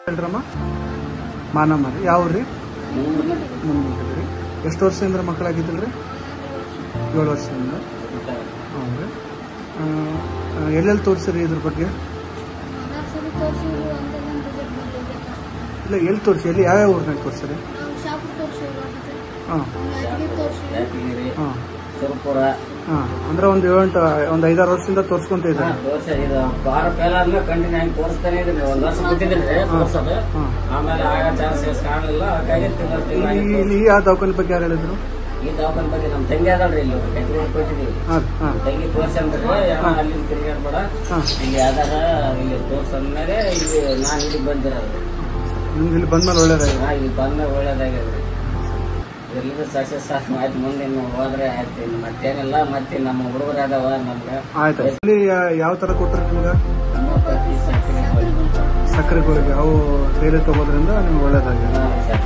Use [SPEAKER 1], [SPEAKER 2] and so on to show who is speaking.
[SPEAKER 1] ಹೇಳ್ರಮ್ಮ ಮಾನಮ್ಮ ರೀ ಯಾವ ರೀ ಮುಂದೆ ಎಷ್ಟು ವರ್ಷದಿಂದ ಮಕ್ಕಳಾಗಿದ್ದಿಲ್ಲ ರೀ ಏಳು ವರ್ಷದಿಂದ ಹೌದು ರೀ ಎಲ್ಲೆಲ್ಲಿ ತೋರಿಸಿರಿ ಇದ್ರ ಬಗ್ಗೆ
[SPEAKER 2] ನಾಲ್ಕು ಸರಿ ತೋರಿಸಿದ್ರು ಅಂತ ನಮ್ಮ ರಿಸಲ್ಟ್ ಬಂದಿದೆ
[SPEAKER 1] ಇಲ್ಲ ಎಲ್ಲಿ ತೋರಿಸಿ ಎಲ್ಲಿ ಯಾವ್ಯಾವ ಊರಿನಾಗ ತೋರಿಸಿರಿ
[SPEAKER 2] ನಾವು ಶಾಪುರ್ ತೋರಿಸಿದ್ರು
[SPEAKER 1] ಹಾಂ
[SPEAKER 2] ಯಾದಗಿರಿ ತೋರಿಸಿದ್ರು
[SPEAKER 3] ಯಾದಗಿರಿ
[SPEAKER 1] ಹಾಂ
[SPEAKER 3] ಸುರಪುರ
[SPEAKER 1] ಹಾಂ ಅಂದ್ರೆ ಒಂದು ಏಳೆಂಟು ಒಂದು ಐದಾರು ವರ್ಷದಿಂದ ತೋರಿಸ್ಕೊಂತ ಇದ್ದಾರೆ
[SPEAKER 3] ತೋರ್ಸ ಇದು ವಾರ ಫೇಲ್ ಆದ್ಮೇಲೆ ಕಂಟಿನ್ಯೂ ಆಗಿ ತೋರಿಸ್ತಾನೆ ಇದ್ದೀನಿ ಒಂದ್ ವರ್ಷ ಕೂತಿದ್ದೀನಿ ತೋರ್ಸೋದು
[SPEAKER 1] ಹಾಂ
[SPEAKER 3] ಆಮೇಲೆ ಆಗ ಚಾನ್ಸಸ್ ಕಾಣಲಿಲ್ಲ ಹಾಗಾಗಿ ತಿಂಗಳ ತಿಂಗಳ
[SPEAKER 1] ಇಲ್ಲಿ ಇಲ್ಲಿ ಆ ದವಾಖಾನೆ ಬಗ್ಗೆ ಯಾರು ಹೇಳಿದ್ರು
[SPEAKER 3] ಈ ದವಾಖಾನೆ ಬಗ್ಗೆ ನಮ್ಮ ತಂಗಿ ಅದಲ್ರಿ ಇಲ್ಲಿ ಬೆಂಗಳೂರು ಕೊಟ್ಟಿದ್ದೀವಿ
[SPEAKER 1] ಹಾಂ ಹಾಂ
[SPEAKER 3] ತಂಗಿ ತೋರ್ಸಂದ್ರೆ ಅಲ್ಲಿ ತಿರುಗಾಡ್ಬೇಡ
[SPEAKER 1] ಹಾಂ
[SPEAKER 3] ಇಲ್ಲಿ ಯಾವ್ದಾರ ಇಲ್ಲಿ ತೋರ್ಸಂದ್ಮೇಲೆ ಇಲ್ಲಿ ನಾನು ಇಲ್ಲಿ ಬಂದಿರೋದು
[SPEAKER 1] ನಿಮ್ಗೆ ಇಲ್ಲಿ ಬಂದ್ಮೇಲೆ ಒಳ್ಳೇದಾಗಿದೆ
[SPEAKER 3] ನಾ ಇಲ್ಲಿ ಬಂದ ಒಳ್ಳೇದಾಗ್ಯದ್ರಿ ಇದ್ರಲ್ಲಿಂದ ಸಕ್ಸಸ್ ಆಯ್ತು ಮುಂದೆ ಇನ್ನು ಹೋದ್ರೆ ಆಯ್ತು ಇನ್ನು ಮತ್ತೇನಿಲ್ಲ ಮತ್ತೆ ನಮ್ಮ ಹುಡುಗರು ಅದಾವ ನಮ್ಗೆ
[SPEAKER 1] ಆಯ್ತು ಇಲ್ಲಿ ಯಾ- ಯಾವ ಥರ ಕೊಟ್ರಿ ನಿಮ್ಗೆ
[SPEAKER 3] ಹೋಮಿಯೋಪತಿ ಸಕ್ರೆ
[SPEAKER 1] ಸಕ್ಕರೆ ಗೋಳಿಗೆ ಅವು ಡೈಲಿ ತಗೋದ್ರಿಂದ ನಿಮ್ಗೆ ಒಳ್ಳೇದಾಗಿದೆ
[SPEAKER 3] ಹಾ, ಸರಿ